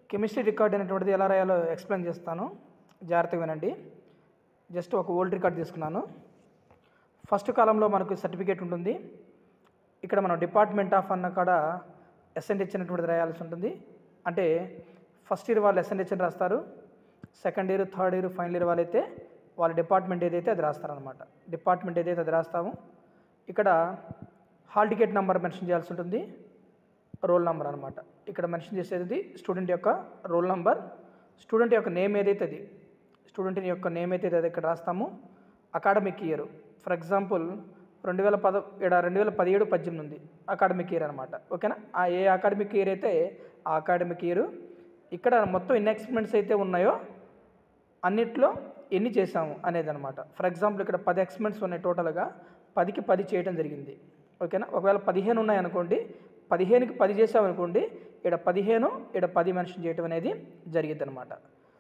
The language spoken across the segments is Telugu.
కెమిస్ట్రీ రికార్డ్ అనేటువంటిది ఎలా రాయాలో ఎక్స్ప్లెయిన్ చేస్తాను జాగ్రత్తగా వినండి జస్ట్ ఒక ఓల్డ్ రికార్డ్ తీసుకున్నాను ఫస్ట్ కాలంలో మనకు సర్టిఫికేట్ ఉంటుంది ఇక్కడ మనం డిపార్ట్మెంట్ ఆఫ్ అన్న కాడ ఎస్ఎన్హెచ్ అనేటువంటిది రాయాల్సి ఉంటుంది అంటే ఫస్ట్ ఇయర్ వాళ్ళు ఎస్ఎన్హెచ్ అని రాస్తారు second year third year final year వాళ్ళైతే వాళ్ళ డిపార్ట్మెంట్ ఏదైతే అది రాస్తారనమాట డిపార్ట్మెంట్ ఏదైతే అది రాస్తాము ఇక్కడ హాల్ టికెట్ నెంబర్ మెన్షన్ చేయాల్సి ఉంటుంది రోల్ నెంబర్ అనమాట ఇక్కడ మెన్షన్ చేసేది స్టూడెంట్ యొక్క రోల్ నెంబర్ స్టూడెంట్ యొక్క నేమ్ ఏదైతే అది స్టూడెంట్ యొక్క నేమ్ అయితే అది ఇక్కడ రాస్తాము అకాడమిక్ ఇయర్ ఫర్ ఎగ్జాంపుల్ రెండు వేల పద ఇక్కడ రెండు వేల పదిహేడు పద్దెనిమిది ఉంది అకాడమిక్ ఇయర్ అనమాట ఓకేనా ఆ ఏ అకాడమిక్ ఇయర్ అయితే ఆ అకాడమిక్ ఇయర్ ఇక్కడ మొత్తం ఎన్ని ఎక్స్పెరిమెంట్స్ అయితే ఉన్నాయో అన్నిట్లో ఎన్ని చేసాము అనేది అనమాట ఫర్ ఎగ్జాంపుల్ ఇక్కడ పది ఎక్స్పెరిమెంట్స్ ఉన్నాయి టోటల్గా పదికి పది చేయడం జరిగింది ఓకేనా ఒకవేళ పదిహేను ఉన్నాయనుకోండి పదిహేనుకి పది చేసామనుకోండి ఇక్కడ పదిహేను ఇక్కడ పది మెన్షన్ చేయడం అనేది జరిగింది అనమాట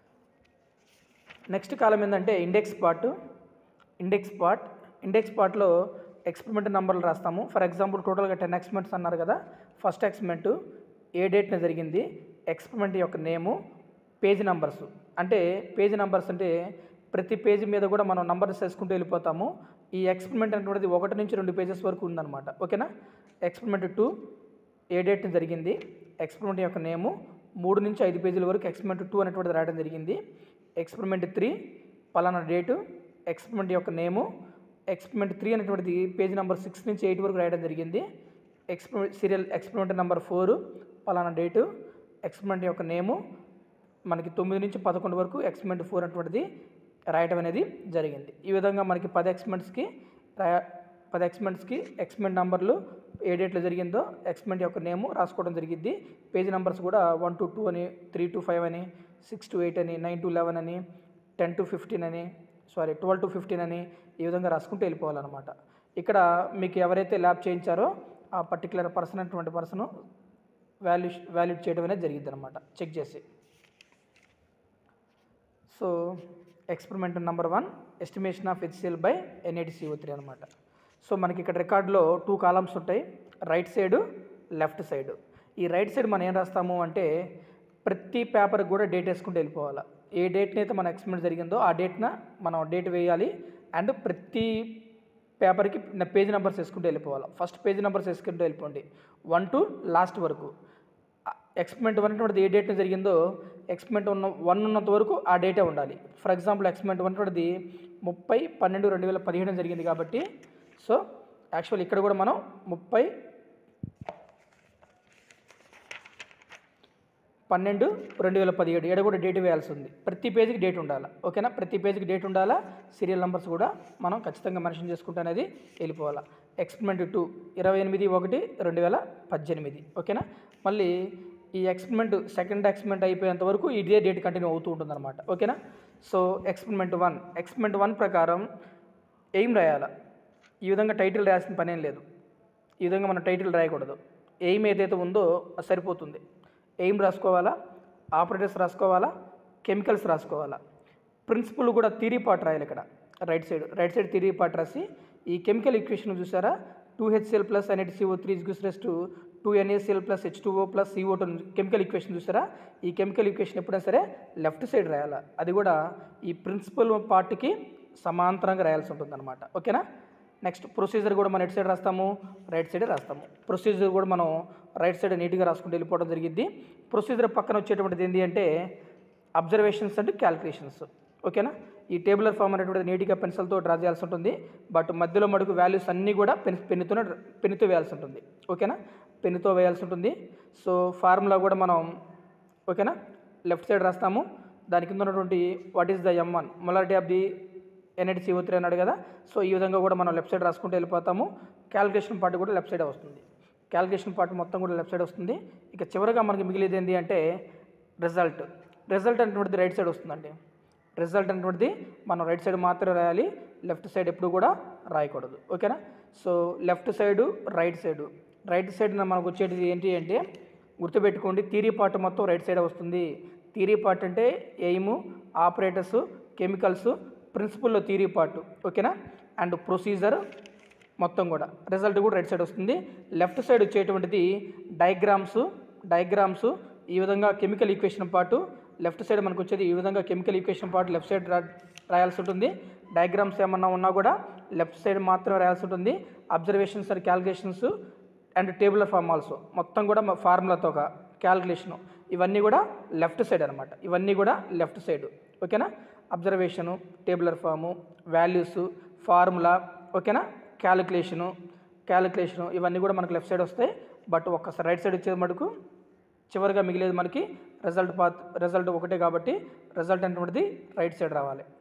నెక్స్ట్ కాలం ఏంటంటే ఇండెక్స్ పార్ట్ ఇండెక్స్ పార్ట్ ఇండెక్స్ పార్ట్లో ఎక్స్పెరిమెంట్ నెంబర్లు రాస్తాము ఫర్ ఎగ్జాంపుల్ టోటల్గా టెన్ ఎక్స్పెరిమెంట్స్ అన్నారు కదా ఫస్ట్ ఎక్స్పెరిమెంట్ ఏ డేట్న జరిగింది ఎక్స్పెరిమెంట్ యొక్క నేము పేజ్ నంబర్స్ అంటే పేజ్ నంబర్స్ అంటే ప్రతి పేజీ మీద కూడా మనం నంబర్స్ వేసుకుంటూ వెళ్ళిపోతాము ఈ ఎక్స్పెరిమెంట్ అనేటువంటిది ఒకటి నుంచి రెండు పేజెస్ వరకు ఉందన్నమాట ఓకేనా ఎక్స్పెరిమెంట్ టూ ఏ డేట్ జరిగింది ఎక్స్పెరిమెంట్ యొక్క నేము మూడు నుంచి ఐదు పేజీల వరకు ఎక్స్పెరిమెంట్ టూ అనేటువంటిది రాయడం జరిగింది ఎక్స్పెరిమెంట్ త్రీ పలానా డేటు ఎక్స్పెరిమెంట్ యొక్క నేము ఎక్స్పెరిమెంట్ త్రీ అనేటువంటిది పేజ్ నెంబర్ సిక్స్ నుంచి ఎయిట్ వరకు రాయడం జరిగింది experiment serial experiment number four పలానా డేటు ఎక్స్పెరిమెంట్ యొక్క నేము మనకి తొమ్మిది నుంచి పదకొండు వరకు ఎక్స్పెరిమెంట్ ఫోర్ అనేటువంటిది రాయటం అనేది జరిగింది ఈ విధంగా మనకి పది ఎక్స్పెరిమెంట్స్కి రాయ పది ఎక్స్పెరిమెంట్స్కి ఎక్స్పెరిమెంట్ నెంబర్లు ఏ డేట్లో జరిగిందో ఎక్స్పెరిమెంట్ యొక్క నేము రాసుకోవడం జరిగింది పేజ్ నెంబర్స్ కూడా వన్ టు టూ అని త్రీ టు ఫైవ్ అని సిక్స్ టు ఎయిట్ అని నైన్ టు లెవెన్ అని టెన్ టు ఫిఫ్టీన్ అని సారీ ట్వెల్వ్ టు ఫిఫ్టీన్ అని ఈ విధంగా రాసుకుంటూ వెళ్ళిపోవాలన్నమాట ఇక్కడ మీకు ఎవరైతే ల్యాబ్ చేయించారో ఆ పర్టికులర్ పర్సన్ అటువంటి పర్సన్ వాల్యూ వాల్యూట్ చేయడం అనేది జరిగింది అనమాట చెక్ చేసి so experiment number one estimation of HCL by NATCO three అనమాట సో మనకి ఇక్కడ రికార్డులో టూ కాలమ్స్ ఉంటాయి రైట్ సైడ్ లెఫ్ట్ సైడ్ ఈ రైట్ సైడ్ మనం ఏం రాస్తాము అంటే ప్రతి పేపర్కి కూడా డేట్ వేసుకుంటూ వెళ్ళిపోవాలి ఏ డేట్ని అయితే మన ఎక్స్పెరిమెంట్ జరిగిందో ఆ డేట్న మనం డేట్ వేయాలి అండ్ ప్రతి పేపర్కి పేజ్ నెంబర్స్ వేసుకుంటూ వెళ్ళిపోవాలి ఫస్ట్ పేజ్ నెంబర్స్ వేసుకుంటూ వెళ్ళిపోండి వన్ టు లాస్ట్ వరకు ఎక్స్పెరిమెంట్ వన్ అనేటువంటిది ఏ డేట్న జరిగిందో ఎక్స్పెరిమెంట్ ఉన్న వన్ ఉన్నంత వరకు ఆ డేటే ఉండాలి ఫర్ ఎగ్జాంపుల్ ఎక్స్పెరిమెంట్ వన్ అనేటువంటిది ముప్పై పన్నెండు రెండు వేల పదిహేను జరిగింది కాబట్టి సో యాక్చువల్ ఇక్కడ కూడా మనం ముప్పై పన్నెండు రెండు వేల పదిహేడు ఏడ కూడా డేట్ వేయాల్సి ఉంది ప్రతి పేజీకి డేట్ ఉండాలి ఓకేనా ప్రతి పేజీకి డేట్ ఉండాలా సీరియల్ నెంబర్స్ కూడా మనం ఖచ్చితంగా మెన్షన్ చేసుకుంటూ అనేది వెళ్ళిపోవాలా ఎక్స్పెరిమెంట్ టూ ఇరవై ఎనిమిది ఒకటి రెండు వేల పద్దెనిమిది ఓకేనా మళ్ళీ ఈ ఎక్స్పెరిమెంట్ సెకండ్ ఎక్స్పెరిమెంట్ అయిపోయేంత వరకు ఇదే డేట్ కంటిన్యూ అవుతూ ఉంటుందన్నమాట ఓకేనా so experiment one experiment one ప్రకారం ఎయిమ్ రాయాలా ఈ విధంగా టైటిల్ రాయాల్సిన పనేం లేదు ఈ విధంగా మనం టైటిల్ రాయకూడదు ఎయిమ్ ఏదైతే ఉందో అది సరిపోతుంది ఎయిమ్ రాసుకోవాలా ఆపరేటర్స్ రాసుకోవాలా కెమికల్స్ రాసుకోవాలా ప్రిన్సిపల్ కూడా థిరీ పార్ట్ రాయాలి ఇక్కడ right side right side theory part రాసి ఈ కెమికల్ ఈక్వేషన్ చూసారా two HCL plus NHCO three equals to two NACL plus H two O plus CO two chemical equation చూసారా ఈ కెమికల్ ఈక్వేషన్ ఎప్పుడైనా సరే లెఫ్ట్ సైడ్ రాయాలా అది కూడా ఈ ప్రిన్సిపల్ పార్ట్కి సమాంతరంగా రాయాల్సి ఉంటుంది అనమాట ఓకేనా నెక్స్ట్ ప్రొసీజర్ కూడా మనం ఎటు సైడ్ రాస్తాము రైట్ సైడ్ రాస్తాము ప్రొసీజర్ కూడా మనం రైట్ సైడ్ నీట్గా రాసుకుంటూ వెళ్ళిపోవడం జరిగింది ప్రొసీజర్ పక్కన వచ్చేటువంటిది ఏంటి అంటే అబ్జర్వేషన్స్ అండ్ క్యాలిక్యులేషన్స్ ఓకేనా ఈ టేబులర్ ఫామ్ అనేటువంటిది నీట్గా పెన్సిల్తో డ్రా చేయాల్సి ఉంటుంది బట్ మధ్యలో మడుగు వాల్యూస్ అన్నీ కూడా పెన్ పెన్నుతోనే పెన్నుతో వేయాల్సి ఉంటుంది ఓకేనా పెన్నుతో వేయాల్సి ఉంటుంది సో ఫార్ములా కూడా మనం ఓకేనా లెఫ్ట్ సైడ్ రాస్తాము దాని కింద ఉన్నటువంటి what is the M one molarity of the NIT CO three అన్నాడు కదా సో ఈ విధంగా కూడా మనం లెఫ్ట్ సైడ్ రాసుకుంటూ వెళ్ళిపోతాము క్యాలిక్యులేషన్ పార్ట్ కూడా లెఫ్ట్ సైడే వస్తుంది క్యాలిక్యులేషన్ పార్ట్ మొత్తం కూడా లెఫ్ట్ సైడ్ వస్తుంది ఇక చివరిగా మనకి మిగిలేది ఏంటి అంటే రిజల్ట్ రిజల్ట్ అనేటువంటిది రైట్ సైడ్ వస్తుందండి రిజల్ట్ అనేటువంటిది మనం రైట్ సైడ్ మాత్రమే రాయాలి లెఫ్ట్ సైడ్ ఎప్పుడు కూడా రాయకూడదు ఓకేనా so left side right side right side మనకు వచ్చేది ఏంటి అంటే గుర్తుపెట్టుకోండి థీరీ పార్ట్ మొత్తం రైట్ సైడ్ వస్తుంది థీరీ పార్ట్ అంటే ఎయిమ్ ఆపరేటర్స్ కెమికల్స్ ప్రిన్సిపల్లో థీరీ పార్ట్ ఓకేనా అండ్ ప్రొసీజర్ మొత్తం కూడా రిజల్ట్ కూడా రైట్ సైడ్ వస్తుంది లెఫ్ట్ సైడ్ వచ్చేటువంటిది డయాగ్రామ్స్ డయాగ్రామ్స్ ఈ విధంగా chemical equation part left side మనకు వచ్చేది ఈ విధంగా chemical equation part left side రా రాయాల్సి ఉంటుంది డయాగ్రామ్స్ ఏమన్నా ఉన్నా కూడా లెఫ్ట్ సైడ్ మాత్రమే రాయాల్సి ఉంటుంది observations and calculations and tabular form also మొత్తం కూడా ఫార్ములాతో ఒక క్యాలిక్యులేషను ఇవన్నీ కూడా లెఫ్ట్ సైడ్ అనమాట ఇవన్నీ కూడా లెఫ్ట్ సైడ్ ఓకేనా observation tabular form values formula ఓకేనా క్యాలిక్యులేషను క్యాలిక్యులేషను ఇవన్నీ కూడా మనకు లెఫ్ట్ సైడ్ వస్తాయి బట్ ఒక్కసారి రైట్ సైడ్ వచ్చేది మటుకు చివరిగా మిగిలేది మనకి రిజల్ట్ పాత్ రిజల్ట్ ఒకటే కాబట్టి రిజల్ట్ అనేటువంటిది రైట్ సైడ్ రావాలి